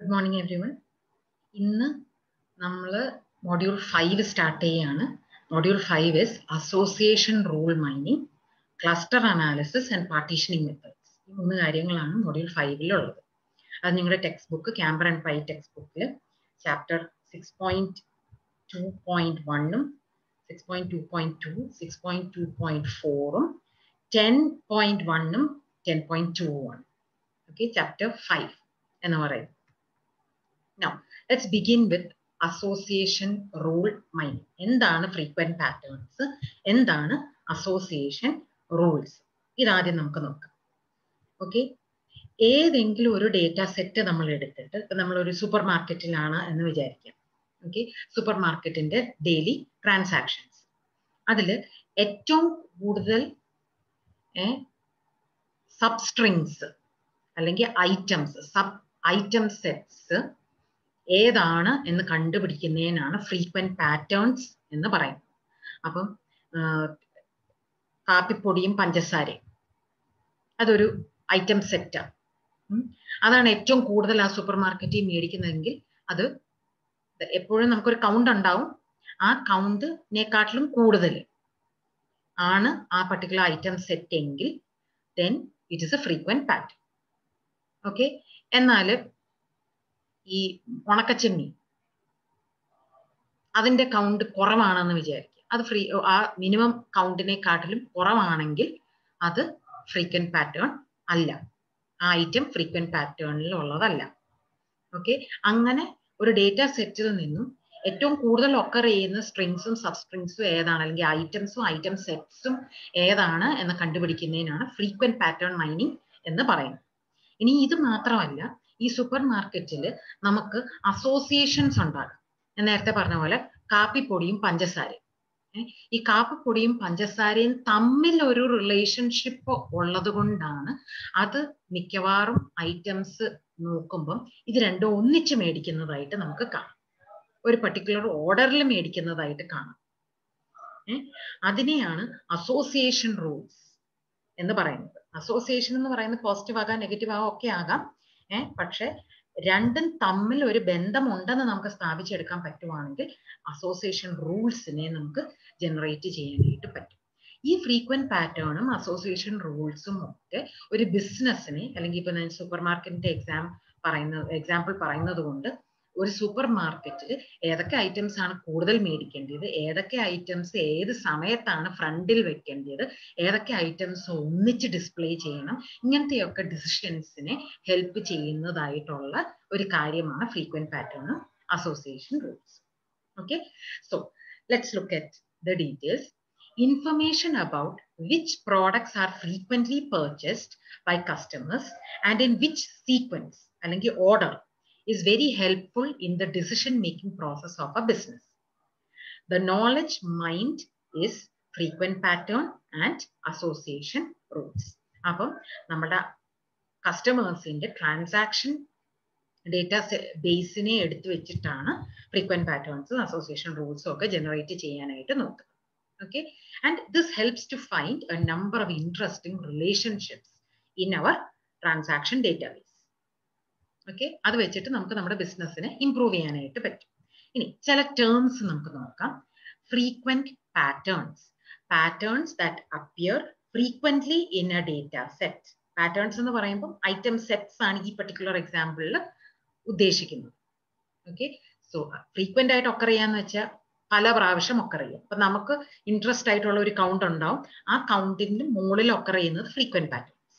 Good morning every everyone ഇന്ന് നമ്മൾ module five start ചെയ്യുകയാണ് module five is association rule mining cluster analysis and partitioning methods ഈ മൂന്ന് കാര്യങ്ങളാണ് മൊഡ്യൂൾ ഫൈവിലുള്ളത് അത് നിങ്ങളുടെ textbook Kamber and Pei text ബുക്കിൽ chapter six point two point വണ്ണും six point two point two six point two point ഫോറും ten point വണ്ണും ടെൻ പോയിന്റ് ടു ആണ് ഓക്കെ ചാപ്റ്റർ ഫൈവ് എന്ന് പറയുന്നത് Now, let's begin with association rule mining എന്താണ് frequent patterns എന്താണ് association rules ഇതാദ്യം നമുക്ക് നോക്കാം ഓക്കെ ഏതെങ്കിലും ഒരു ഡേറ്റ സെറ്റ് നമ്മൾ എടുത്തിട്ട് ഇപ്പൊ നമ്മൾ ഒരു സൂപ്പർ മാർക്കറ്റിലാണ് എന്ന് വിചാരിക്കാം ഓക്കെ സൂപ്പർ മാർക്കറ്റിന്റെ ഡെയിലി ട്രാൻസാക്ഷൻസ് അതിൽ ഏറ്റവും കൂടുതൽ സബ്സ്ട്രിങ്സ് അല്ലെങ്കിൽ ഐറ്റംസ് സബ് ഐറ്റം സെറ്റ്സ് ഏതാണ് എന്ന് കണ്ടുപിടിക്കുന്നതിനാണ് ഫ്രീക്വന്റ് പാറ്റേൺസ് എന്ന് പറയുന്നത് അപ്പം കാപ്പിപ്പൊടിയും പഞ്ചസാരയും അതൊരു ഐറ്റം സെറ്റാണ് അതാണ് ഏറ്റവും കൂടുതൽ ആ സൂപ്പർ മാർക്കറ്റിൽ മേടിക്കുന്നതെങ്കിൽ അത് എപ്പോഴും നമുക്കൊരു കൗണ്ട് ഉണ്ടാവും ആ കൗണ്ടിനെക്കാട്ടിലും കൂടുതൽ ആണ് ആ പർട്ടിക്കുലർ ഐറ്റം സെറ്റ് എങ്കിൽ then it is a frequent pattern okay എന്നാൽ ഈ ഉണക്കച്ചെമ്മീൻ അതിന്റെ കൗണ്ട് കുറവാണെന്ന് വിചാരിക്കുക അത് ഫ്രീ ആ മിനിമം കൗണ്ടിനെക്കാട്ടിലും കുറവാണെങ്കിൽ അത് ഫ്രീക്വന്റ് പാറ്റേൺ അല്ല ആ ഐറ്റം ഫ്രീക്വന്റ് പാറ്റേണിൽ ഉള്ളതല്ല ഓക്കെ അങ്ങനെ ഒരു ഡേറ്റ സെറ്റിൽ നിന്നും ഏറ്റവും കൂടുതൽ ഒക്കർ ചെയ്യുന്ന സ്ട്രിങ്സും സബ്സ്ട്രിങ്സും ഏതാണ് അല്ലെങ്കിൽ ഐറ്റംസും ഐറ്റം സെറ്റ്സും ഏതാണ് എന്ന് കണ്ടുപിടിക്കുന്നതിനാണ് ഫ്രീക്വന്റ് പാറ്റേൺ മൈനിങ് എന്ന് പറയുന്നത് ഇനി ഇത് മാത്രമല്ല ഈ സൂപ്പർ മാർക്കറ്റിൽ നമുക്ക് അസോസിയേഷൻസ് ഉണ്ടാകും ഞാൻ നേരത്തെ പറഞ്ഞ പോലെ കാപ്പിപ്പൊടിയും പഞ്ചസാരയും ഈ കാപ്പിപ്പൊടിയും പഞ്ചസാരയും തമ്മിൽ ഒരു റിലേഷൻഷിപ്പ് ഉള്ളത് കൊണ്ടാണ് അത് മിക്കവാറും ഐറ്റംസ് നോക്കുമ്പം ഇത് രണ്ടും ഒന്നിച്ച് മേടിക്കുന്നതായിട്ട് നമുക്ക് കാണാം ഒരു പർട്ടിക്കുലർ ഓർഡറിൽ മേടിക്കുന്നതായിട്ട് കാണാം അതിനെയാണ് അസോസിയേഷൻ റൂൾസ് എന്ന് പറയുന്നത് അസോസിയേഷൻ എന്ന് പറയുന്നത് പോസിറ്റീവ് ആകാം നെഗറ്റീവ് ആകാം ഒക്കെ ആകാം ഏഹ് പക്ഷെ രണ്ടും തമ്മിൽ ഒരു ബന്ധമുണ്ടെന്ന് നമുക്ക് സ്ഥാപിച്ചെടുക്കാൻ പറ്റുവാണെങ്കിൽ അസോസിയേഷൻ റൂൾസിനെ നമുക്ക് ജനറേറ്റ് ചെയ്യാനായിട്ട് പറ്റും ഈ ഫ്രീക്വന്റ് പാറ്റേണും അസോസിയേഷൻ റൂൾസും ഒക്കെ ഒരു ബിസിനസ്സിനെ അല്ലെങ്കിൽ ഇപ്പൊ ഞാൻ സൂപ്പർ മാർക്കറ്റിന്റെ എക്സാം പറയുന്നത് എക്സാമ്പിൾ പറയുന്നത് കൊണ്ട് ഒരു സൂപ്പർ മാർക്കറ്റിൽ ഏതൊക്കെ ഐറ്റംസ് ആണ് കൂടുതൽ മേടിക്കേണ്ടത് ഏതൊക്കെ ഐറ്റംസ് ഏത് സമയത്താണ് ഫ്രണ്ടിൽ വെക്കേണ്ടത് ഏതൊക്കെ ഐറ്റംസ് ഒന്നിച്ച് ഡിസ്പ്ലേ ചെയ്യണം ഇങ്ങനത്തെയൊക്കെ ഡിസിഷൻസിനെ ഹെൽപ്പ് ചെയ്യുന്നതായിട്ടുള്ള ഒരു കാര്യമാണ് ഫ്രീക്വന്റ് പാറ്റേണും association rules okay so let's look at the details information about which products are frequently purchased by customers and in which sequence അല്ലെങ്കിൽ order is very helpful in the decision making process of a business. The knowledge mind is frequent pattern and association rules. അപ്പം നമ്മുടെ കസ്റ്റമേഴ്സിന്റെ transaction data ബേസിനെ എടുത്തു വെച്ചിട്ടാണ് frequent പാറ്റേൺസും association റൂൾസും ഒക്കെ generate ചെയ്യാനായിട്ട് നോക്കുന്നത് okay and this helps to find a number of interesting relationships in our transaction database okay അത് വെച്ചിട്ട് നമുക്ക് നമ്മുടെ ബിസിനസ്സിനെ ഇംപ്രൂവ് ചെയ്യാനായിട്ട് പറ്റും ഇനി ചില ടേംസ് നമുക്ക് നോക്കാം frequent patterns patterns that appear frequently in a data set patterns എന്ന് പറയുമ്പോൾ ഐറ്റം സെറ്റ്സ് ആണ് ഈ പെർട്ടിക്കുലർ എക്സാമ്പിളിൽ ഉദ്ദേശിക്കുന്നത് ഓക്കെ സോ ഫ്രീക്വന്റ് ആയിട്ട് ഒക്കർ ചെയ്യാന്ന് വെച്ചാൽ പല പ്രാവശ്യം ഒക്കർ ചെയ്യും അപ്പൊ നമുക്ക് ഇൻട്രസ്റ്റ് ആയിട്ടുള്ള ഒരു കൗണ്ട് ഉണ്ടാവും ആ കൗണ്ടിന്റെ മുകളിൽ ഒക്കർ ചെയ്യുന്നത് frequent patterns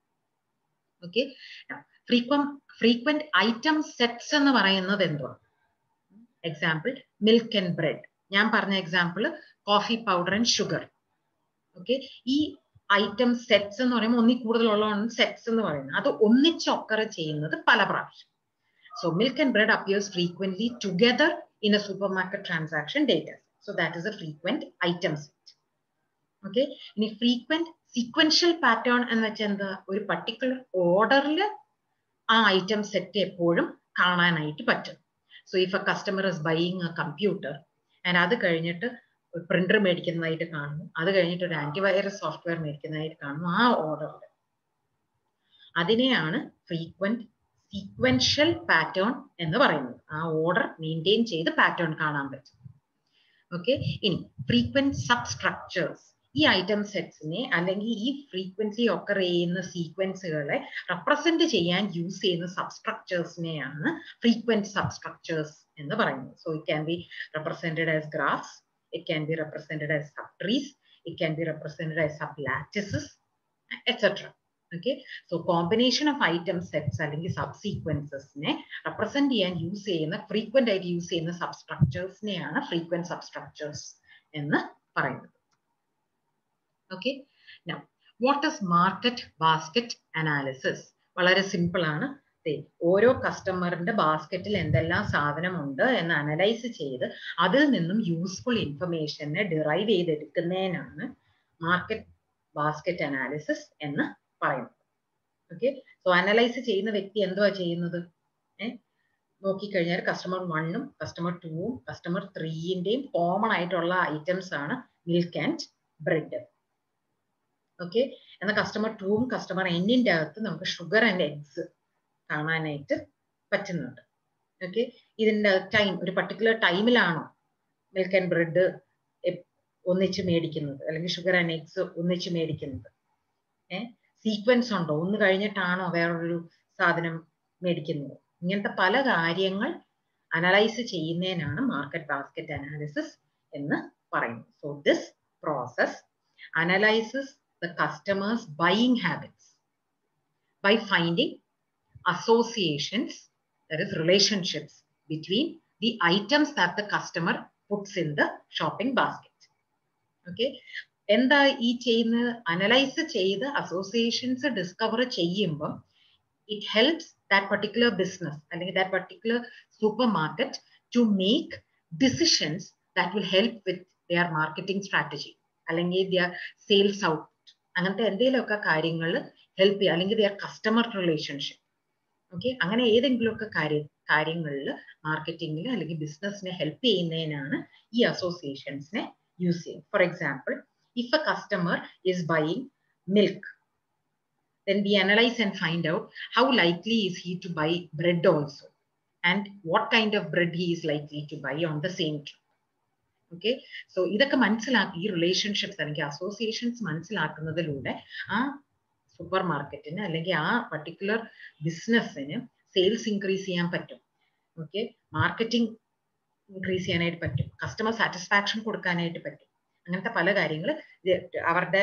okay frequent frequent item sets എന്ന് പറയുന്നത് എന്തുവാണ് എക്സാമ്പിൾ മിൽക്ക് ആൻഡ് ബ്രെഡ് ഞാൻ പറഞ്ഞ example coffee powder and sugar okay ഈ ഐറ്റം സെറ്റ്സ് എന്ന് പറയുമ്പോൾ ഒന്നിൽ കൂടുതലുള്ളതാണ് സെറ്റ്സ് എന്ന് പറയുന്നത് അത് ഒന്നിച്ച് ഒക്കർ ചെയ്യുന്നത് പല പ്രാവശ്യം so milk and bread appears frequently together in a supermarket transaction data. So that is a frequent item set. Okay. ഇനി frequent sequential pattern എന്ന് വെച്ചാൽ എന്താ ഒരു പർട്ടിക്കുലർ ഓർഡറിൽ ആ ഐറ്റം സെറ്റ് എപ്പോഴും കാണാനായിട്ട് പറ്റും so if a customer is buying a computer and അത് കഴിഞ്ഞിട്ട് പ്രിന്റർ മേടിക്കുന്നതായിട്ട് കാണുന്നു അത് കഴിഞ്ഞിട്ട് ഒരു ആന്റിവൈറസ് സോഫ്റ്റ്വെയർ മേടിക്കുന്നതായിട്ട് കാണുന്നു ആ ഓർഡറിൽ അതിനെയാണ് ഫ്രീക്വന്റ് സീക്വൻഷ്യൽ പാറ്റേൺ എന്ന് പറയുന്നത് ആ ഓർഡർ മെയിൻറ്റെയിൻ ചെയ്ത് പാറ്റേൺ കാണാൻ പറ്റും ഓക്കെ ഇനി ഫ്രീക്വന്റ് സബ് സ്ട്രക്ചേഴ്സ് ഈ ഐറ്റം സെറ്റ്സിനെ അല്ലെങ്കിൽ ഈ ഫ്രീക്വൻറ്റ്ലി ഒക്കർ ചെയ്യുന്ന സീക്വൻസുകളെ റെപ്രസെന്റ് ചെയ്യാൻ യൂസ് ചെയ്യുന്ന സബ്സ്ട്രക്ചേഴ്സിനെയാണ് ഫ്രീക്വന്റ് സബ്സ്ട്രക്ചേഴ്സ് എന്ന് പറയുന്നത് so it can be represented as graphs it can be represented as subtrees it can be represented as sublattices etcetera okay so combination of item sets അല്ലെങ്കിൽ സബ് സീക്വൻസസിനെ represent ചെയ്യാൻ use ചെയ്യുന്ന frequent ആയിട്ട് use ചെയ്യുന്ന സബ്സ്ട്രക്ചേഴ്സിനെയാണ് frequent substructures എന്ന് പറയുന്നത് okay now what is market basket analysis വളരെ സിമ്പിൾ ആണ് ഓരോ കസ്റ്റമറിന്റെ ബാസ്ക്കറ്റിൽ എന്തെല്ലാം സാധനമുണ്ട് എന്ന് അനലൈസ് ചെയ്ത് അതിൽ നിന്നും യൂസ്ഫുൾ ഇൻഫർമേഷനെ ഡിറൈവ് ചെയ്തെടുക്കുന്നതിനാണ് മാർക്കറ്റ് ബാസ്ക്കറ്റ് അനാലിസിസ് എന്ന് പറയുന്നത് ഓക്കെ സോ അനലൈസ് ചെയ്യുന്ന വ്യക്തി എന്തുവാ ചെയ്യുന്നത് ഏഹ് നോക്കിക്കഴിഞ്ഞാൽ കസ്റ്റമർ വണ്ണും കസ്റ്റമർ ടൂവും കസ്റ്റമർ ത്രീന്റെയും കോമൺ ആയിട്ടുള്ള ഐറ്റംസ് ആണ് മിൽക്ക് ആൻഡ് ബ്രെഡ് ഓക്കെ എന്നാൽ കസ്റ്റമർ ടൂവും കസ്റ്റമർ എന്നിന്റെ അകത്ത് നമുക്ക് ഷുഗർ ആൻഡ് എഗ്സ് കാണാനായിട്ട് പറ്റുന്നുണ്ട് ഓക്കെ ഇതിന്റെ ടൈം ഒരു പർട്ടിക്കുലർ ടൈമിലാണോ മിൽക്ക് ആൻഡ് ബ്രെഡ് ഒന്നിച്ച് മേടിക്കുന്നത് അല്ലെങ്കിൽ ഷുഗർ ആൻഡ് എഗ്സ് ഒന്നിച്ച് മേടിക്കുന്നത് ഏഹ് സീക്വൻസ് ഉണ്ടോ ഒന്ന് കഴിഞ്ഞിട്ടാണോ വേറൊരു സാധനം മേടിക്കുന്നത് ഇങ്ങനത്തെ പല കാര്യങ്ങൾ അനലൈസ് ചെയ്യുന്നതിനാണ് മാർക്കറ്റ് ബാസ്ക്കറ്റ് അനാലിസിസ് എന്ന് പറയുന്നത് so this process analyses the customers buying habits by finding associations, that is relationships between the items that the customer puts in the shopping basket. Okay. എന്താ ഈ ചെയ്യുന്ന അനലൈസ് ചെയ്ത് associations discover ചെയ്യുമ്പം it helps that particular business അല്ലെങ്കിൽ that particular supermarket to make decisions that will help with their marketing strategy അല്ലെങ്കിൽ their sales out അങ്ങനത്തെ എന്തെങ്കിലുമൊക്കെ കാര്യങ്ങൾ ഹെൽപ്പ് ചെയ്യുക അല്ലെങ്കിൽ ദിയർ കസ്റ്റമർ റിലേഷൻഷിപ്പ് ഓക്കെ അങ്ങനെ ഏതെങ്കിലുമൊക്കെ കാര്യ കാര്യങ്ങളിൽ മാർക്കറ്റിംഗിൽ അല്ലെങ്കിൽ ബിസിനസ്സിനെ ഹെൽപ്പ് ചെയ്യുന്നതിനാണ് ഈ അസോസിയേഷൻസിനെ യൂസ് ചെയ്യുന്നത് for example if a customer is buying milk then we analyze and find out how likely is he to buy bread also and what kind of bread he is likely to buy on the same trip okay so ഇതൊക്കെ മനസ്സിലാക്കി ഈ relationships അല്ലെങ്കിൽ associations മനസ്സിലാക്കുന്നതിലൂടെ ആ super മാർക്കറ്റിന് അല്ലെങ്കിൽ ആ particular ബിസിനസ്സിന് sales increase ചെയ്യാൻ പറ്റും ഓക്കെ മാർക്കറ്റിംഗ് ഇൻക്രീസ് ചെയ്യാനായിട്ട് പറ്റും കസ്റ്റമർ സാറ്റിസ്ഫാക്ഷൻ കൊടുക്കാനായിട്ട് പറ്റും അങ്ങനത്തെ പല കാര്യങ്ങൾ അവരുടെ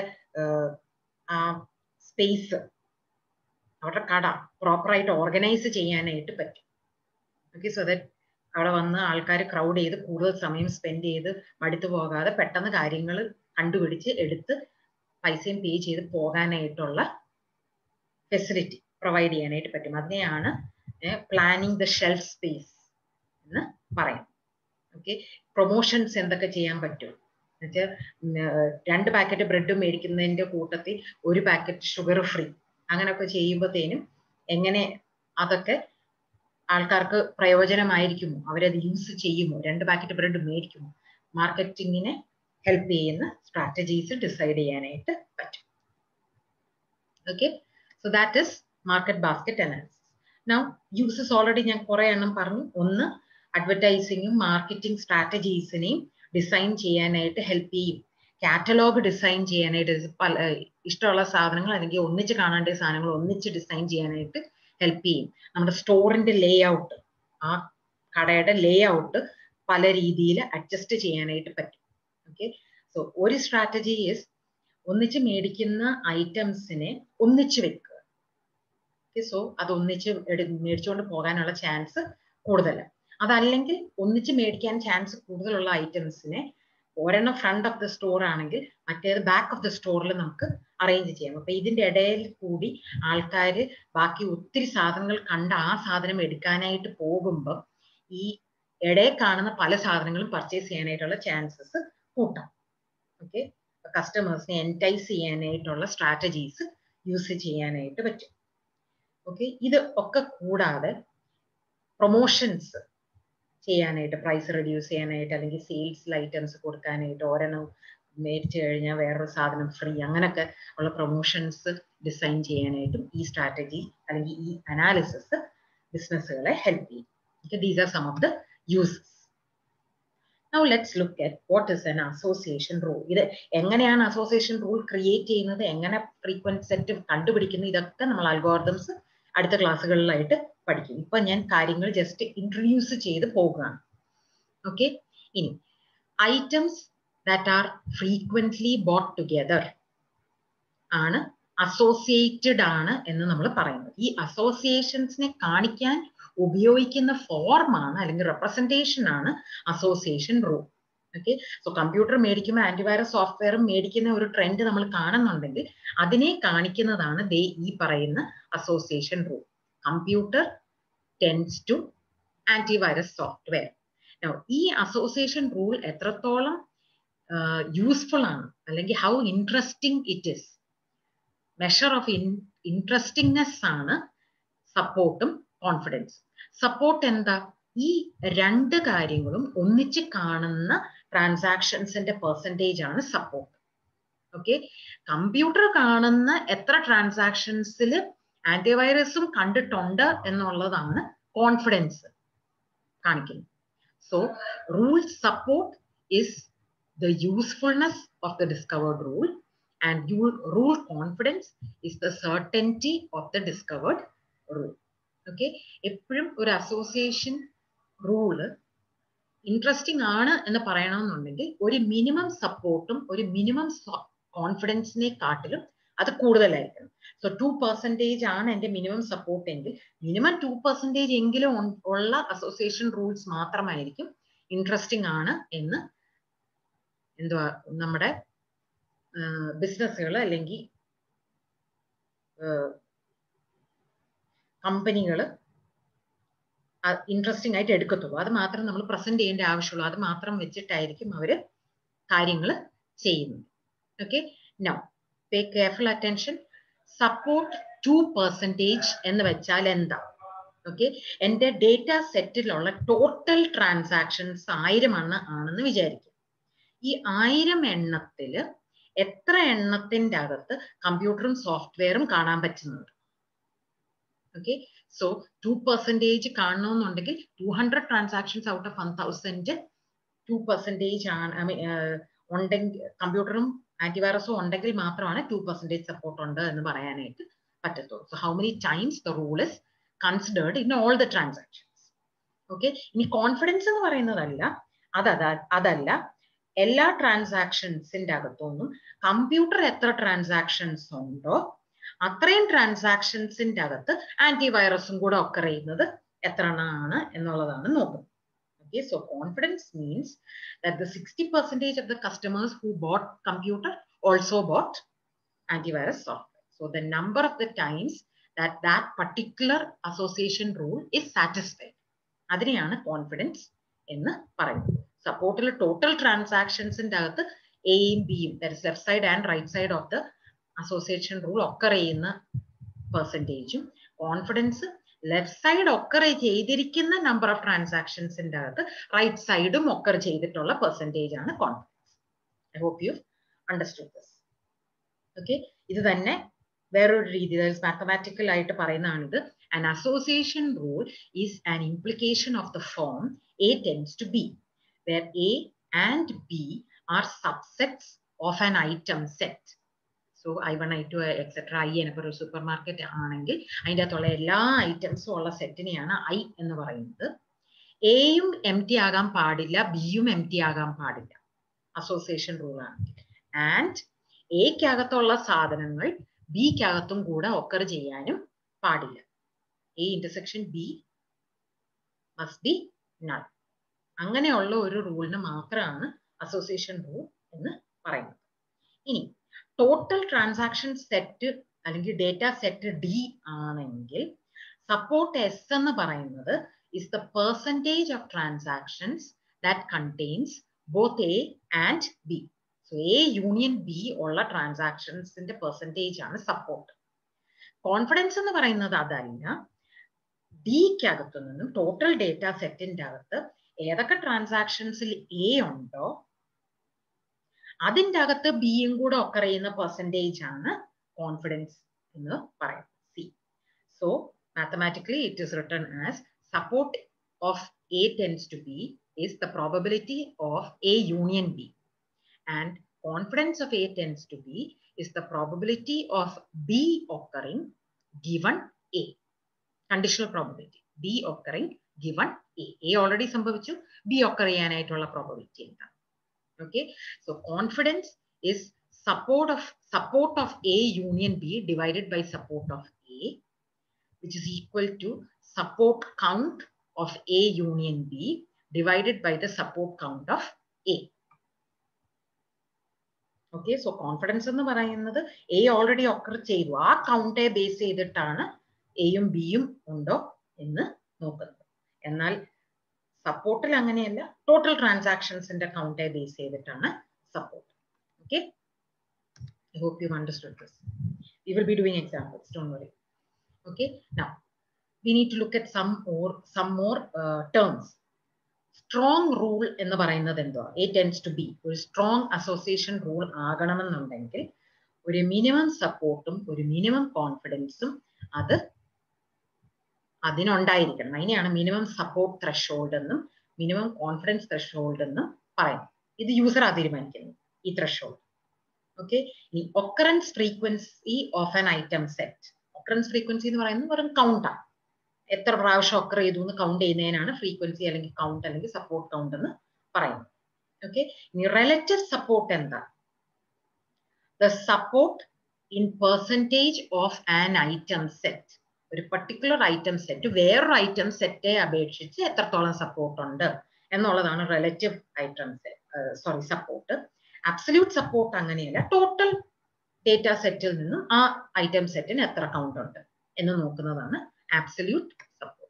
ആ സ്പേസ് അവരുടെ കട പ്രോപ്പറായിട്ട് ഓർഗനൈസ് ചെയ്യാനായിട്ട് പറ്റും ഓക്കെ സോ ദാറ്റ് അവിടെ വന്ന് ആൾക്കാർ ക്രൗഡ് ചെയ്ത് കൂടുതൽ സമയം സ്പെൻഡ് ചെയ്ത് മടുത്തു പോകാതെ പെട്ടെന്ന് കാര്യങ്ങൾ കണ്ടുപിടിച്ച് എടുത്ത് പൈസയും പേ ചെയ്ത് പോകാനായിട്ടുള്ള ഫെസിലിറ്റി പ്രൊവൈഡ് ചെയ്യാനായിട്ട് പറ്റും അതിനെയാണ് പ്ലാനിങ് ദ ഷെൽഫ് സ്പേസ് എന്ന് പറയും ഓക്കെ പ്രൊമോഷൻസ് എന്തൊക്കെ ചെയ്യാൻ പറ്റും എന്നുവെച്ചാൽ രണ്ട് പാക്കറ്റ് ബ്രെഡ് മേടിക്കുന്നതിന്റെ കൂട്ടത്തിൽ ഒരു പാക്കറ്റ് ഷുഗർ ഫ്രീ അങ്ങനെയൊക്കെ ചെയ്യുമ്പോഴത്തേനും എങ്ങനെ അതൊക്കെ ആൾക്കാർക്ക് പ്രയോജനമായിരിക്കുമോ അവരത് യൂസ് ചെയ്യുമോ രണ്ട് പാക്കറ്റ് ബ്രെഡ് മേടിക്കുമോ മാർക്കറ്റിങ്ങിനെ ഹെൽപ്പ് ചെയ്യുന്ന സ്ട്രാറ്റജീസ് ഡിസൈഡ് ചെയ്യാനായിട്ട് പറ്റും okay so that is market basket analysis now uses already ഞാൻ കുറെ എണ്ണം പറഞ്ഞു ഒന്ന് അഡ്വർടൈസിങ്ങും മാർക്കറ്റിംഗ് സ്ട്രാറ്റജീസിനെയും ഡിസൈൻ ചെയ്യാനായിട്ട് ഹെൽപ്പ് ചെയ്യും കാറ്റലോഗ് ഡിസൈൻ ചെയ്യാനായിട്ട് പല ഇഷ്ടമുള്ള സാധനങ്ങൾ അല്ലെങ്കിൽ ഒന്നിച്ച് കാണേണ്ട സാധനങ്ങൾ ഒന്നിച്ച് ഡിസൈൻ ചെയ്യാനായിട്ട് ഹെൽപ്പ് ചെയ്യും നമ്മുടെ സ്റ്റോറിന്റെ ലേ ഔട്ട് ആ കടയുടെ ലേ ഔട്ട് പല രീതിയിൽ അഡ്ജസ്റ്റ് ചെയ്യാനായിട്ട് പറ്റും ഓക്കെ സോ ഒരു സ്ട്രാറ്റജി ഇസ് ഒന്നിച്ച് മേടിക്കുന്ന ഐറ്റംസിനെ ഒന്നിച്ച് വെക്കുക ഓക്കെ സോ അത് ഒന്നിച്ച് മേടിച്ചുകൊണ്ട് പോകാനുള്ള ചാൻസ് കൂടുതലാണ് അതല്ലെങ്കിൽ ഒന്നിച്ച് മേടിക്കാൻ ചാൻസ് കൂടുതലുള്ള ഐറ്റംസിനെ ഒരെണ്ണം ഫ്രണ്ട് ഓഫ് ദ സ്റ്റോർ ആണെങ്കിൽ മറ്റേത് ബാക്ക് ഓഫ് ദ സ്റ്റോറിൽ നമുക്ക് അറേഞ്ച് ചെയ്യാം അപ്പൊ ഇതിന്റെ ഇടയിൽ കൂടി ആൾക്കാർ ബാക്കി ഒത്തിരി സാധനങ്ങൾ കണ്ട് ആ സാധനം എടുക്കാനായിട്ട് പോകുമ്പോൾ ഈ ഇടയിൽ കാണുന്ന പല സാധനങ്ങളും പർച്ചേസ് ചെയ്യാനായിട്ടുള്ള ചാൻസസ് കൂട്ടാം ഓക്കെ കസ്റ്റമേഴ്സിനെ എൻറ്റൈസ് ചെയ്യാനായിട്ടുള്ള സ്ട്രാറ്റജീസ് യൂസ് ചെയ്യാനായിട്ട് പറ്റും ഓക്കെ ഇത് ഒക്കെ കൂടാതെ പ്രൊമോഷൻസ് ചെയ്യാനായിട്ട് പ്രൈസ് റെഡ്യൂസ് ചെയ്യാനായിട്ട് അല്ലെങ്കിൽ സെയിൽസ് ഐറ്റംസ് കൊടുക്കാനായിട്ട് ഒരെണ്ണം മേടിച്ചു കഴിഞ്ഞാൽ വേറൊരു സാധനം ഫ്രീ അങ്ങനെയൊക്കെ ഉള്ള പ്രൊമോഷൻസ് ഡിസൈൻ ചെയ്യാനായിട്ടും ഈ സ്ട്രാറ്റജി അല്ലെങ്കിൽ ഈ അനാലിസിസ് ബിസിനസ്സുകളെ ഹെൽപ്പ് ചെയ്യും okay, these are some of the uses now let's look at what is an association rule ഇത് എങ്ങനെയാണ് അസോസിയേഷൻ റൂൾ ക്രിയേറ്റ് ചെയ്യുന്നത് എങ്ങനെ ഫ്രീക്വൻറ്റ് സെറ്റ് കണ്ടുപിടിക്കുന്നത് ഇതൊക്കെ നമ്മൾ അൽഗോറിതംസ് അടുത്ത ക്ലാസ്സുകളിലായിട്ട് പഠിക്കും ഇപ്പൊ ഞാൻ കാര്യങ്ങൾ ജസ്റ്റ് ഇൻട്രൊഡ്യൂസ് ചെയ്ത് പോകുകയാണ് ഓക്കെ ഇനി items that are frequently bought together ആണ് അസോസിയേറ്റഡ് ആണ് എന്ന് നമ്മൾ പറയുന്നത് ഈ അസോസിയേഷൻസിനെ കാണിക്കാൻ ഉപയോഗിക്കുന്ന ഫോർമാണ് അല്ലെങ്കിൽ റെപ്രസെന്റേഷൻ ആണ് association rule okay so computer മേടിക്കുമ്പോൾ ആന്റിവൈറസ് സോഫ്റ്റ്വെയർ മേടിക്കുന്ന ഒരു ട്രെൻഡ് നമ്മൾ കാണുന്നുണ്ടെങ്കിൽ അതിനെ കാണിക്കുന്നതാണ് ദേ ഈ പറയുന്ന association rule computer tends to antivirus software ഈ അസോസിയേഷൻ റൂൾ എത്രത്തോളം യൂസ്ഫുൾ ആണ് അല്ലെങ്കിൽ how interesting it is measure of in interestingness ആണ് സപ്പോർട്ടും കോൺഫിഡൻസ് സപ്പോർട്ട് എന്താ ഈ രണ്ട് കാര്യങ്ങളും ഒന്നിച്ച് കാണുന്ന ട്രാൻസാക്ഷൻസിന്റെ പെർസെൻറ്റേജ് ആണ് സപ്പോർട്ട് ഓക്കെ കമ്പ്യൂട്ടർ കാണുന്ന എത്ര ട്രാൻസാക്ഷൻസിൽ ആന്റിവൈറസും കണ്ടിട്ടുണ്ട് എന്നുള്ളതാണ് കോൺഫിഡൻസ് കാണിക്കുന്നത് so rule support is the usefulness of the discovered rule and rule confidence is the certainty of the discovered rule okay എപ്പോഴും ഒരു അസോസിയേഷൻ റൂള് ഇൻട്രസ്റ്റിംഗ് ആണ് എന്ന് പറയണമെന്നുണ്ടെങ്കിൽ ഒരു മിനിമം സപ്പോർട്ടും ഒരു മിനിമം കോൺഫിഡൻസിനെ കാട്ടിലും അത് കൂടുതലായിരിക്കണം സോ ടു പെർസെൻറ്റേജ് ആണ് എൻ്റെ മിനിമം സപ്പോർട്ട് എങ്കിൽ മിനിമം ടു പെർസെൻറ്റേജ് എങ്കിലും ഉള്ള അസോസിയേഷൻ റൂൾസ് മാത്രമായിരിക്കും ഇൻട്രസ്റ്റിംഗ് ആണ് എന്ന് എന്തുവാ നമ്മുടെ ബിസിനസ്സുകൾ അല്ലെങ്കിൽ കമ്പനികൾ ഇൻട്രസ്റ്റിംഗ് ആയിട്ട് എടുക്കത്തുള്ളൂ അത് മാത്രം നമ്മൾ പ്രസന്റ് ചെയ്യേണ്ട ആവശ്യമുള്ളൂ അത് മാത്രം വെച്ചിട്ടായിരിക്കും അവർ കാര്യങ്ങൾ ചെയ്യുന്നത് okay no pay careful attention support two percentage എന്ന് വെച്ചാൽ എന്താ ഓക്കെ എൻ്റെ ഡേറ്റ സെറ്റിലുള്ള ടോട്ടൽ ട്രാൻസാക്ഷൻസ് ആയിരം എണ്ണ ആണെന്ന് വിചാരിക്കും ഈ ആയിരം എണ്ണത്തിൽ എത്ര എണ്ണത്തിന്റെ അകത്ത് കമ്പ്യൂട്ടറും സോഫ്റ്റ്വെയറും കാണാൻ പറ്റുന്നുണ്ട് ഓക്കെ സോ ടു പെർസെൻറ്റേജ് കാണണമെന്നുണ്ടെങ്കിൽ two hundred transactions out of one thousand two percentage ആണ് ഐ മീൻ ഉണ്ടെങ്കിൽ കമ്പ്യൂട്ടറും ആന്റിവൈറസും ഉണ്ടെങ്കിൽ മാത്രമാണ് ടു പെർസെൻറ്റേജ് സപ്പോർട്ട് ഉണ്ട് എന്ന് പറയാനായിട്ട് പറ്റത്തുള്ളൂ so how many times the rule is considered in all the transactions okay ഇനി കോൺഫിഡൻസ് എന്ന് പറയുന്നതല്ല അതല്ല അതല്ല എല്ലാ ട്രാൻസാക്ഷൻസിന്റെ അകത്തൊന്നും കമ്പ്യൂട്ടർ എത്ര ട്രാൻസാക്ഷൻസ് ഉണ്ടോ അത്രയും ട്രാൻസാക്ഷൻസിന്റെ അകത്ത് ആന്റിവൈറസും കൂടെ ഒക്കർ ചെയ്യുന്നത് എത്ര എണ്ണമാണ് എന്നുള്ളതാണ് നോക്കുന്നത് okay so confidence means that the sixty percentage of the customers who bought computer also bought antivirus software so the number of the times that that particular association rule is satisfied അതിനെയാണ് confidence എന്ന് പറയുന്നത് സപ്പോർട്ടിൽ total ട്രാൻസാക്ഷൻസിന്റെ അകത്ത് എയും ബിയും that left side and right side of the association rule occur ചെയ്യുന്ന പെർസെൻറ്റേജും കോൺഫിഡൻസ് ലെഫ്റ്റ് സൈഡ് ഒക്കർ ചെയ്തിരിക്കുന്ന നമ്പർ ഓഫ് ട്രാൻസാക്ഷൻസിന്റെ അകത്ത് റൈറ്റ് സൈഡും ഒക്കർ ചെയ്തിട്ടുള്ള പെർസെൻറ്റേജ് ആണ് confidence I hope you understood this okay ഇത് തന്നെ വേറൊരു രീതി മാത്തമാറ്റിക്കൽ ആയിട്ട് പറയുന്നതാണിത് an association rule is an implication of the form A tends to B, where A and B are subsets of an item set. So I one I two etcetera I എനപ്പോൾ ഒരു super market ആണെങ്കിൽ അതിൻ്റെ അകത്തുള്ള എല്ലാ ഐറ്റംസും ഉള്ള സെറ്റിനെയാണ് I എന്ന് പറയുന്നത് എയും എം ടി ആകാൻ പാടില്ല ബിയും എം ടി ആകാൻ പാടില്ല അസോസിയേഷൻ റൂൾ ആണെങ്കിൽ ആൻഡ് എക്കകത്തുള്ള സാധനങ്ങൾ ബിക്കകത്തും കൂടെ ഒക്കർ ചെയ്യാനും പാടില്ല A intersection B must be null അങ്ങനെയുള്ള ഒരു റൂളിന് മാത്രമാണ് അസോസിയേഷൻ റൂൾ എന്ന് പറയുന്നത് ഇനി ടോട്ടൽ ട്രാൻസാക്ഷൻ സെറ്റ് അല്ലെങ്കിൽ ഡേറ്റ സെറ്റ് ഡി ആണെങ്കിൽ സപ്പോർട്ട് എസ് എന്ന് പറയുന്നത് is the percentage of transactions that contains both A and B so A union B ഉള്ള ട്രാൻസാക്ഷൻസിന്റെ പെർസെൻറ്റേജ് ആണ് സപ്പോർട്ട് കോൺഫിഡൻസ് എന്ന് പറയുന്നത് അതല്ല ഡിക്കകത്തു നിന്നും ടോട്ടൽ ഡേറ്റ സെറ്റിന്റെ അകത്ത് ഏതൊക്കെ ട്രാൻസാക്ഷൻസിൽ എ ഉണ്ടോ അതിൻ്റെ അകത്ത് ബിയും കൂടെ ഒക്കർ ചെയ്യുന്ന പെർസെൻറ്റേജ് ആണ് കോൺഫിഡൻസ് എന്ന് പറയുന്നത് C so mathematically it is written as support of A tends to B is the probability of A union B and confidence of A tends to B is the probability of B occurring given A. Conditional probability. B occurring given A. A already സംഭവിച്ചു B occur ചെയ്യാനായിട്ടുള്ള probability എന്താണ് okay so confidence is support of support of A union B divided by support of A which is equal to support count of A union B divided by the support count of A. Okay so confidence എന്ന് പറയുന്നത് A already occur ചെയ്തു ആ Kaunda base ചെയ്തിട്ടാണ് എയും ബിയും ഉണ്ടോ എന്ന് നോക്കുന്നത് എന്നാൽ സപ്പോർട്ടിൽ അങ്ങനെയല്ല ടോട്ടൽ ട്രാൻസാക്ഷൻസിന്റെ കൗണ്ടെ ബേസ് ചെയ്തിട്ടാണ് support okay I hope you understood this we will be doing examples don't worry okay now we need to look at some more some more uh, terms strong rule എന്ന് പറയുന്നത് എന്തുവാ A tends to B ഒരു strong association rule ആകണമെന്നുണ്ടെങ്കിൽ ഒരു minimum സപ്പോർട്ടും ഒരു minimum കോൺഫിഡൻസും അത് അതിനുണ്ടായിരിക്കണം അതിനെയാണ് മിനിമം സപ്പോർട്ട് ത്രഷോൾഡ് എന്നും മിനിമം കോൺഫിഡൻസ് ത്രഷോൾഡ് എന്നും പറയുന്നത് ഇത് യൂസർ ആ തീരുമാനിക്കുന്നത് ഈ ത്രഷോൾഡ് ഓക്കെ ഇനി occurrence frequency of an item set occurrence frequency എന്ന് പറയുന്നത് വെറും കൗണ്ടാണ് എത്ര പ്രാവശ്യം ഒക്കർ ചെയ്തു എന്ന് കൗണ്ട് ചെയ്യുന്നതിനാണ് ഫ്രീക്വൻസി അല്ലെങ്കിൽ കൗണ്ട് അല്ലെങ്കിൽ സപ്പോർട്ട് കൗണ്ട് എന്ന് പറയുന്നത് ഓക്കെ ഇനി റിലേറ്റീവ് സപ്പോർട്ട് എന്താ the support in percentage of an item set ഒരു പർട്ടിക്കുലർ ഐറ്റം സെറ്റ് വേറൊരു ഐറ്റം സെറ്റെ അപേക്ഷിച്ച് എത്രത്തോളം സപ്പോർട്ട് ഉണ്ട് എന്നുള്ളതാണ് relative item set sorry support absolute support അങ്ങനെയല്ല ടോട്ടൽ ഡേറ്റ സെറ്റിൽ നിന്നും ആ ഐറ്റം സെറ്റിന് എത്ര കൗണ്ട് ഉണ്ട് എന്ന് നോക്കുന്നതാണ് absolute support.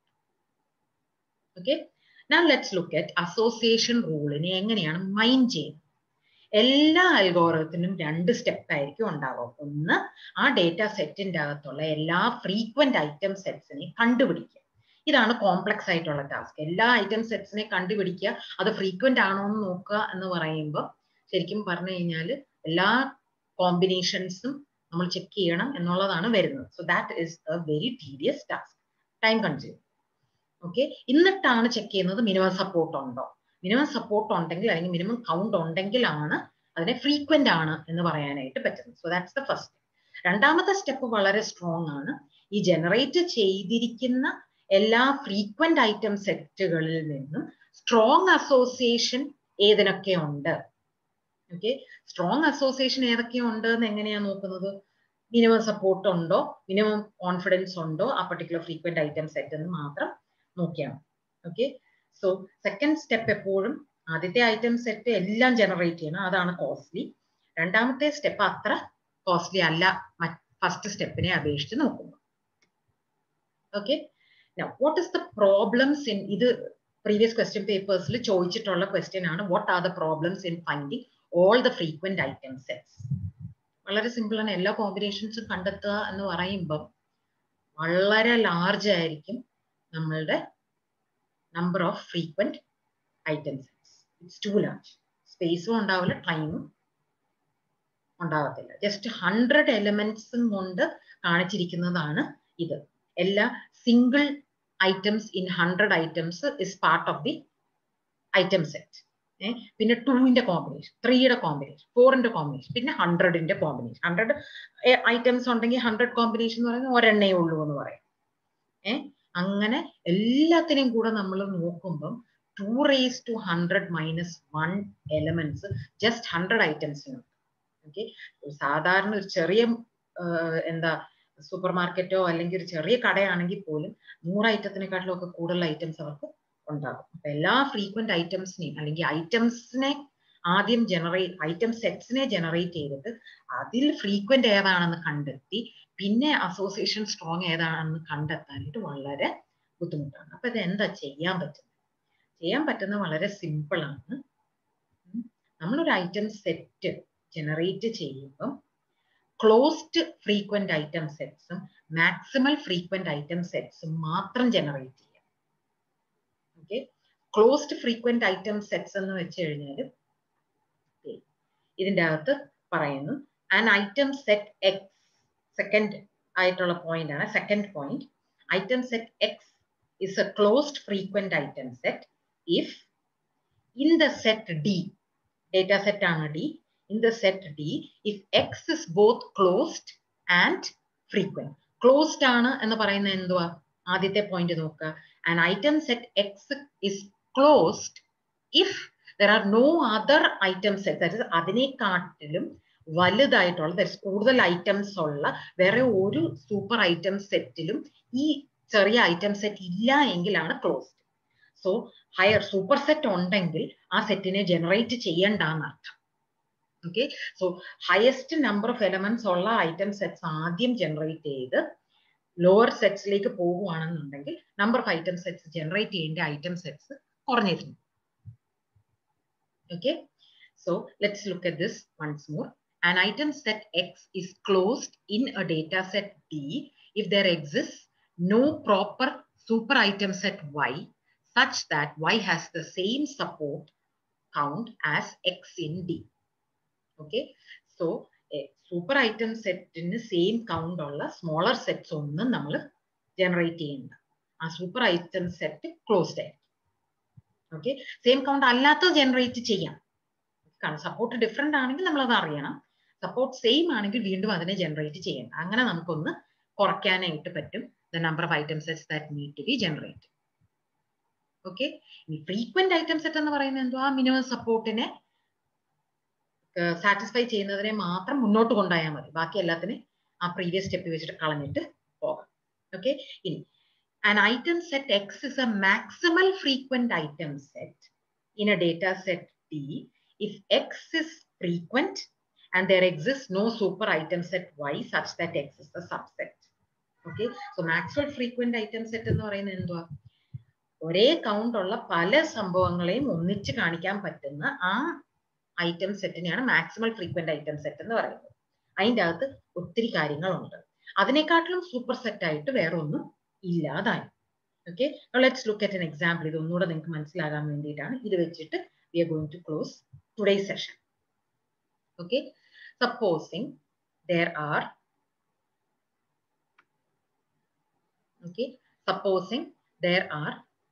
Okay. Now let's look at association rule നെ എങ്ങനെയാണ് മൈൻഡ് ചെയ്യുന്നത് എല്ലാ അൽഗോറത്തിനും രണ്ട് സ്റ്റെപ്പ് ആയിരിക്കും ഉണ്ടാവുക ഒന്ന് ആ ഡേറ്റ സെറ്റിന്റെ അകത്തുള്ള എല്ലാ ഫ്രീക്വന്റ് ഐറ്റം സെറ്റ്സിനെ കണ്ടുപിടിക്കുക ഇതാണ് കോംപ്ലക്സ് ആയിട്ടുള്ള ടാസ്ക് എല്ലാ ഐറ്റം സെറ്റ്സിനെ കണ്ടുപിടിക്കുക അത് ഫ്രീക്വന്റ് ആണോ എന്ന് നോക്കുക എന്ന് പറയുമ്പോൾ ശരിക്കും പറഞ്ഞു കഴിഞ്ഞാൽ എല്ലാ കോമ്പിനേഷൻസും നമ്മൾ ചെക്ക് ചെയ്യണം എന്നുള്ളതാണ് വരുന്നത് so that is a very tedious task time consume okay എന്നിട്ടാണ് ചെക്ക് ചെയ്യുന്നത് മിനിമം സപ്പോർട്ട് ഉണ്ടോ മിനിമം സപ്പോർട്ട് ഉണ്ടെങ്കിൽ അല്ലെങ്കിൽ മിനിമം കൗണ്ട് ഉണ്ടെങ്കിലാണ് അതിനെ ഫ്രീക്വന്റ് ആണ് എന്ന് പറയാനായിട്ട് പറ്റുന്നത് സോ ദാറ്റ്സ് ദ ഫസ്റ്റ് രണ്ടാമത്തെ സ്റ്റെപ്പ് വളരെ സ്ട്രോങ് ആണ് ഈ ജനറേറ്റ് ചെയ്തിരിക്കുന്ന എല്ലാ ഫ്രീക്വന്റ് ഐറ്റം സെറ്റുകളിൽ നിന്നും സ്ട്രോങ് അസോസിയേഷൻ ഏതിനൊക്കെ ഉണ്ട് ഓക്കെ സ്ട്രോങ് അസോസിയേഷൻ ഏതൊക്കെ ഉണ്ട് എന്ന് എങ്ങനെയാ നോക്കുന്നത് മിനിമം സപ്പോർട്ട് ഉണ്ടോ മിനിമം കോൺഫിഡൻസ് ഉണ്ടോ ആ പർട്ടിക്കുലർ ഫ്രീക്വന്റ് ഐറ്റം സെറ്റ് എന്ന് മാത്രം നോക്കിയാണ് ഓക്കെ സോ സെക്കൻഡ് സ്റ്റെപ്പ് എപ്പോഴും ആദ്യത്തെ ഐറ്റം സെറ്റ് എല്ലാം ജനറേറ്റ് ചെയ്യണം അതാണ് കോസ്റ്റ്ലി രണ്ടാമത്തെ സ്റ്റെപ്പ് അത്ര കോസ്റ്റ്ലി അല്ല ഫസ്റ്റ് സ്റ്റെപ്പിനെ അപേക്ഷിച്ച് നോക്കുമ്പോൾ okay what is the problems in ഇത് പ്രീവിയസ് ക്വസ്റ്റ്യൻ പേപ്പേഴ്സിൽ ചോദിച്ചിട്ടുള്ള ക്വസ്റ്റ്യൻ ആണ് what are the problems in finding all the frequent item sets വളരെ സിമ്പിൾ ആണ് എല്ലാ കോമ്പിനേഷൻസും കണ്ടെത്തുക എന്ന് പറയുമ്പം വളരെ ലാർജ് ആയിരിക്കും നമ്മളുടെ number of frequent item sets it's too large സ്പേസും ഉണ്ടാവില്ല ടൈമും ഉണ്ടാകത്തില്ല ജസ്റ്റ് ഹൺഡ്രഡ് എലിമെന്റ്സും കൊണ്ട് കാണിച്ചിരിക്കുന്നതാണ് ഇത് എല്ലാ single items in hundred items is part of the item set പിന്നെ ടൂവിന്റെ കോമ്പിനേഷൻ ത്രീയുടെ കോമ്പിനേഷൻ ഫോറിന്റെ കോമ്പിനേഷൻ പിന്നെ ഹൺഡ്രഡിന്റെ കോമ്പിനേഷൻ ഹൺഡ്രഡ് ഐറ്റംസ് ഉണ്ടെങ്കിൽ ഹൺഡ്രഡ് കോമ്പിനേഷൻ എന്ന് പറയുന്നത് ഒരെണ്ണേ ഉള്ളൂ എന്ന് പറയാം ഏ അങ്ങനെ എല്ലാത്തിനെയും കൂടെ നമ്മൾ നോക്കുമ്പം two raise to hundred minus one elements just hundred ഐറ്റംസിനുണ്ട് ഓക്കെ സാധാരണ ഒരു ചെറിയ എന്താ സൂപ്പർ മാർക്കറ്റോ അല്ലെങ്കിൽ ഒരു ചെറിയ കടയാണെങ്കിൽ പോലും നൂറ് ഐറ്റത്തിനെക്കാട്ടിലും ഒക്കെ കൂടുതൽ ഐറ്റംസ് അവർക്ക് ഉണ്ടാകും അപ്പൊ എല്ലാ ഫ്രീക്വന്റ് ഐറ്റംസിനെയും അല്ലെങ്കിൽ ഐറ്റംസിനെ ആദ്യം ജനറേറ്റ് ഐറ്റം സെറ്റ്സിനെ ജനറേറ്റ് ചെയ്തിട്ട് അതിൽ ഫ്രീക്വന്റ് ഏതാണെന്ന് കണ്ടെത്തി പിന്നെ അസോസിയേഷൻ സ്ട്രോങ് ഏതാണെന്ന് കണ്ടെത്താനായിട്ട് വളരെ ബുദ്ധിമുട്ടാണ് അപ്പൊ ഇത് എന്താ ചെയ്യാൻ പറ്റുന്നത് ചെയ്യാൻ പറ്റുന്ന വളരെ സിമ്പിൾ ആണ് നമ്മളൊരു ഐറ്റം സെറ്റ് ജനറേറ്റ് ചെയ്യുമ്പം ക്ലോസ്ഡ് ഫ്രീക്വന്റ് ഐറ്റം സെറ്റ്സും മാക്സിമൽ ഫ്രീക്വന്റ് ഐറ്റം സെറ്റ്സും മാത്രം ജനറേറ്റ് ചെയ്യാം okay closed frequent item sets എന്ന് വെച്ച് കഴിഞ്ഞാൽ ഇതിൻ്റെ അകത്ത് പറയുന്നു an item set X second ആയിട്ടുള്ള പോയിന്റ് ആണ് second point item set X is a closed frequent item set if in the set D, data set ആണ് D, in the set D, if X is both closed and frequent. Closed ആണ് എന്ന് പറയുന്നത് എന്തുവാ ആദ്യത്തെ point നോക്കുക an item set X is closed if there are no other item sets that is അതിനെക്കാട്ടിലും വലുതായിട്ടുള്ള that is കൂടുതൽ items ഉള്ള വേറെ ഒരു സൂപ്പർ ഐറ്റം സെറ്റിലും ഈ ചെറിയ ഐറ്റം സെറ്റ് ഇല്ല എങ്കിലാണ് closed so higher superset ഉണ്ടെങ്കിൽ ആ സെറ്റിനെ ജനറേറ്റ് ചെയ്യണ്ടെന്ന് അർത്ഥം okay so highest number of elements ഉള്ള ഐറ്റം സെറ്റ്സ് ആദ്യം ജനറേറ്റ് ചെയ്ത് ലോവർ സെറ്റ്സിലേക്ക് പോകുവാണെന്നുണ്ടെങ്കിൽ number of item sets generate ചെയ്യേണ്ട ഐറ്റം സെറ്റ്സ് കുറഞ്ഞിരുന്നു okay so let's look at this once more an item set x is closed in a data set d if there exists no proper super item set y such that y has the same support count as x in d okay so super item സെറ്റിന് same count ഉള്ള smaller sets ഒന്നും നമ്മൾ generate ചെയ്യണ്ട ആ super item set closed ആയിരിക്കും okay same count അല്ലാത്തത് generate ചെയ്യാം കാരണം സപ്പോർട്ട് ഡിഫറെന്റ് ആണെങ്കിൽ നമ്മൾ അത് അറിയണം സപ്പോർട്ട് സെയിം ആണെങ്കിൽ വീണ്ടും അതിനെ ജനറേറ്റ് ചെയ്യണം അങ്ങനെ നമുക്കൊന്ന് കുറയ്ക്കാനായിട്ട് പറ്റും the number of item sets that need to be generate okay ഈ ഫ്രീക്വന്റ് ഐറ്റം സെറ്റ് എന്ന് പറയുന്നത് എന്തോ ആ മിനിമം സപ്പോർട്ടിനെ സാറ്റിസ്ഫൈ ചെയ്യുന്നതിനെ മാത്രം മുന്നോട്ട് കൊണ്ടുപോയാൽ മതി ബാക്കി എല്ലാത്തിനും ആ പ്രീവിയസ് സ്റ്റെപ്പ് വെച്ചിട്ട് കളഞ്ഞിട്ട് പോകാം ഓക്കെ ഇനി an item set X is a maximal frequent item set in a data set D if X is frequent and there exists no super item set Y such that X is a subset. Okay, so maximal frequent item set എന്ന് പറയുന്നത് എന്തുവാ ഒരേ count ഉള്ള പല സംഭവങ്ങളെയും ഒന്നിച്ച് കാണിക്കാൻ പറ്റുന്ന ആ ഐറ്റം സെറ്റിനെയാണ് മാക്സിമൽ ഫ്രീക്വന്റ് ഐറ്റം സെറ്റ് എന്ന് പറയുന്നത് അതിൻ്റെ അകത്ത് ഒത്തിരി കാര്യങ്ങളുണ്ട് അതിനെക്കാട്ടിലും സൂപ്പർ സെറ്റ് ആയിട്ട് വേറെ ഒന്നും ഇല്ലാതായി okay let's look at an example ഇത് ഒന്നുകൂടെ നിങ്ങൾക്ക് മനസ്സിലാകാൻ വേണ്ടിയിട്ടാണ് ഇത് വെച്ചിട്ട് we are going to close today session okay supposing there are okay supposing there are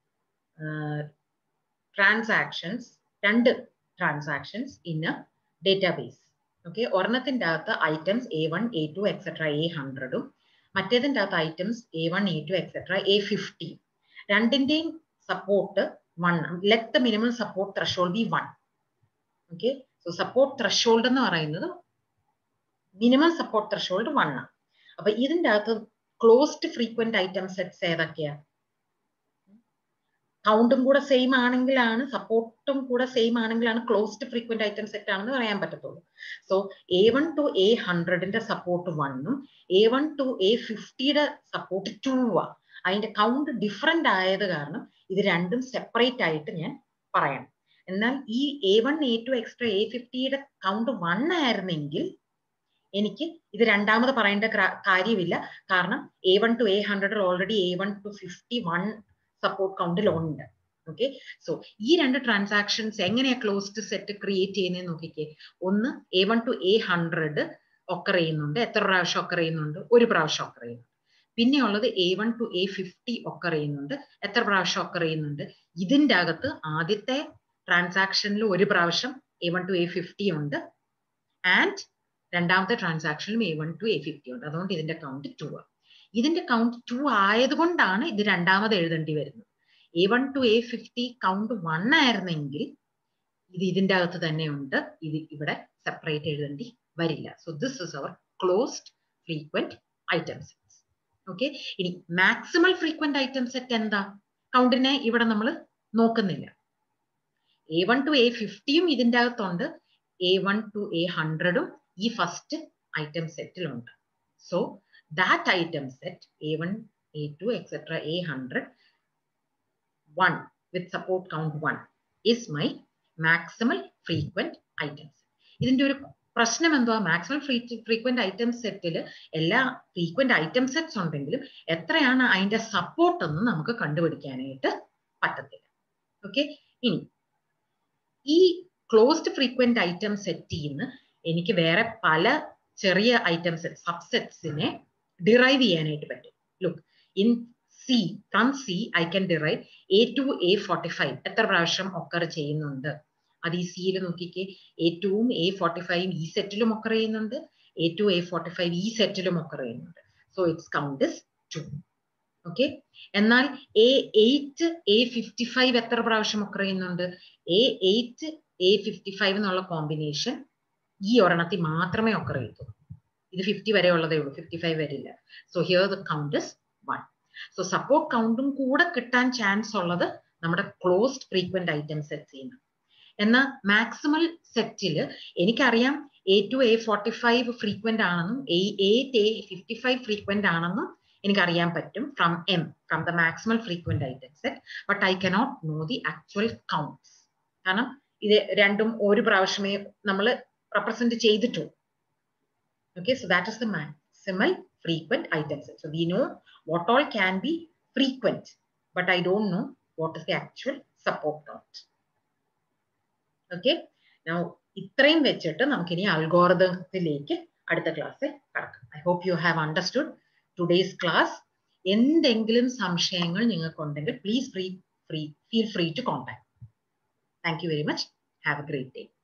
transactions രണ്ട് transactions in a database okay ഒരെണ്ണത്തിൻ്റെ അകത്ത് items A one A two etcetera A ഹൺഡ്രഡും മറ്റേതിൻ്റെ അകത്ത് items A one A two etcetera A fifty രണ്ടിൻ്റെയും support one let the minimum support threshold be one okay so support threshold എന്ന് പറയുന്നത് minimum support threshold one ആണ് അപ്പൊ ഇതിൻ്റെ അകത്ത് ക്ലോസ്ഡ് ഫ്രീക്വന്റ് ഐറ്റം സെറ്റ്സ് ഏതൊക്കെയാ കൗണ്ടും കൂടെ സെയിം ആണെങ്കിലാണ് സപ്പോർട്ടും കൂടെ സെയിം ആണെങ്കിലാണ് ക്ലോസ്ഡ് ഫ്രീക്വന്റ് ഐറ്റം സെറ്റ് ആണെന്ന് പറയാൻ പറ്റത്തുള്ളൂ so A one two A ഹൺഡ്രഡിന്റെ സപ്പോർട്ട് വണ്ണും എ വൺ ടു എ ഫിഫ്റ്റിയുടെ സപ്പോർട്ട് ടു ആ അതിന്റെ കൗണ്ട് ഡിഫറെന്റ് ആയത് കാരണം ഇത് രണ്ടും സെപ്പറേറ്റ് ആയിട്ട് ഞാൻ പറയണം എന്നാൽ ഈ A one A two extra A ഫിഫ്റ്റിയുടെ കൗണ്ട് വൺ ആയിരുന്നെങ്കിൽ എനിക്ക് ഇത് രണ്ടാമത് പറയേണ്ട കാര്യമില്ല കാരണം A one two A hundred already A one two fifty one support കൗണ്ടിൽ ഉണ്ട് ഓക്കെ സോ ഈ രണ്ട് ട്രാൻസാക്ഷൻസ് എങ്ങനെയാ ക്ലോസ്ഡ് സെറ്റ് ക്രിയേറ്റ് ചെയ്യുന്നത് നോക്കിക്കേ ഒന്ന് A one two A hundred occur ചെയ്യുന്നുണ്ട് എത്ര പ്രാവശ്യം ഒക്കർ ചെയ്യുന്നുണ്ട് ഒരു പ്രാവശ്യം ഒക്കർ ചെയ്യുന്നുണ്ട് പിന്നെ ഉള്ളത് A one two A fifty occur ചെയ്യുന്നുണ്ട് എത്ര പ്രാവശ്യം ഒക്കർ ചെയ്യുന്നുണ്ട് ഇതിൻ്റെ അകത്ത് ആദ്യത്തെ ട്രാൻസാക്ഷനിൽ ഒരു പ്രാവശ്യം A one two A fifty ഉണ്ട് ആൻഡ് രണ്ടാമത്തെ ട്രാൻസാക്ഷനിലും A one two A fifty ഉണ്ട് അതുകൊണ്ട് ഇതിന്റെ കൗണ്ട് ടു ആണ് ഇതിന്റെ കൗണ്ട് ടു ആയതുകൊണ്ടാണ് ഇത് രണ്ടാമത് എഴുതേണ്ടി വരുന്നത് A one two A fifty count one ആയിരുന്നെങ്കിൽ ഇത് ഇതിന്റെ അകത്ത് തന്നെ ഉണ്ട് ഇത് ഇവിടെ സെപ്പറേറ്റ് എഴുതേണ്ടി വരില്ല so this is our closed frequent item sets okay ഇനി മാക്സിമൽ ഫ്രീക്വന്റ് ഐറ്റം സെറ്റ് എന്താ കൗണ്ടിനെ ഇവിടെ നമ്മൾ നോക്കുന്നില്ല എ വൺ ടു എ ഫിഫ്റ്റിയും ഇതിന്റെ അകത്തുണ്ട് എ വൺ ടു എ ഹൺഡ്രഡും ഈ ഫസ്റ്റ് ഐറ്റം സെറ്റിലുണ്ട് so that item set A1, A2, etc. A100, 1 with support count 1 is my maximal frequent items. ഇതിന്റെ ഒരു പ്രശ്നം എന്തുവാ മാക്സിമം ഫ്രീക്വന്റ് ഐറ്റം സെറ്റിൽ എല്ലാ ഫ്രീക്വന്റ് ഐറ്റം സെറ്റ്സ് ഉണ്ടെങ്കിലും എത്രയാണ് അതിന്റെ സപ്പോർട്ട് എന്ന് നമുക്ക് കണ്ടുപിടിക്കാനായിട്ട് പറ്റത്തില്ല ഓക്കെ ഇനി ഈ ക്ലോസ്ഡ് ഫ്രീക്വന്റ് ഐറ്റം സെറ്റിൽ നിന്ന് എനിക്ക് വേറെ പല ചെറിയ ഐറ്റം സെറ്റ് സബ്സെറ്റ്സിനെ ഡിറൈവ് ചെയ്യാനായിട്ട് പറ്റും look in C from C I can derive A two A forty five എത്ര പ്രാവശ്യം ഒക്കർ ചെയ്യുന്നുണ്ട് അത് ഈ സിയിൽ നോക്കിക്കേ എ ടുവും എ ഫോർട്ടി ഫൈവും ഈ സെറ്റിലും ഒക്കർ ചെയ്യുന്നുണ്ട് A two A forty five ഈ സെറ്റിലും ഒക്കർ ചെയ്യുന്നുണ്ട് so it's count is two okay എന്നാൽ A eight A fifty five എത്ര പ്രാവശ്യം ഒക്കർ ചെയ്യുന്നുണ്ട് A eight A fifty five എന്നുള്ള കോമ്പിനേഷൻ ഈ ഒരെണ്ണത്തിൽ മാത്രമേ ഒക്കർ ചെയ്തു ഇത് ഫിഫ്റ്റി വരെ ഉള്ളതേ ഉള്ളൂ ഫിഫ്റ്റി ഫൈവ് വരില്ല so here the count is one so support കൗണ്ടും കൂടെ കിട്ടാൻ ചാൻസ് ഉള്ളത് നമ്മുടെ ക്ലോസ്ഡ് ഫ്രീക്വന്റ് ഐറ്റം സെറ്റ്സിൽ നിന്ന് എന്നാൽ മാക്സിമൽ സെറ്റിൽ എനിക്കറിയാം A two A forty five frequent ആണെന്നും A eight A fifty five frequent ആണെന്നും എനിക്കറിയാൻ പറ്റും from em from the maximal frequent item set but I cannot know the actual counts കാരണം ഇത് രണ്ടും ഒരു പ്രാവശ്യമേ നമ്മൾ റെപ്രസെന്റ് ചെയ്തിട്ടുള്ളൂ okay so that is the maximal frequent item set so we know what all can be frequent but i don't know what is the actual support count okay now ഇത്രയും വെച്ചിട്ട് നമുക്കിനി അൽഗോറിതത്തിലേക്ക് അടുത്ത ക്ലാസ്സിൽ കടക്കാം I hope you have understood today's class എന്തെങ്കിലും സംശയങ്ങൾ നിങ്ങൾക്കുണ്ടെങ്കിൽ please free free feel free to contact thank you very much have a great day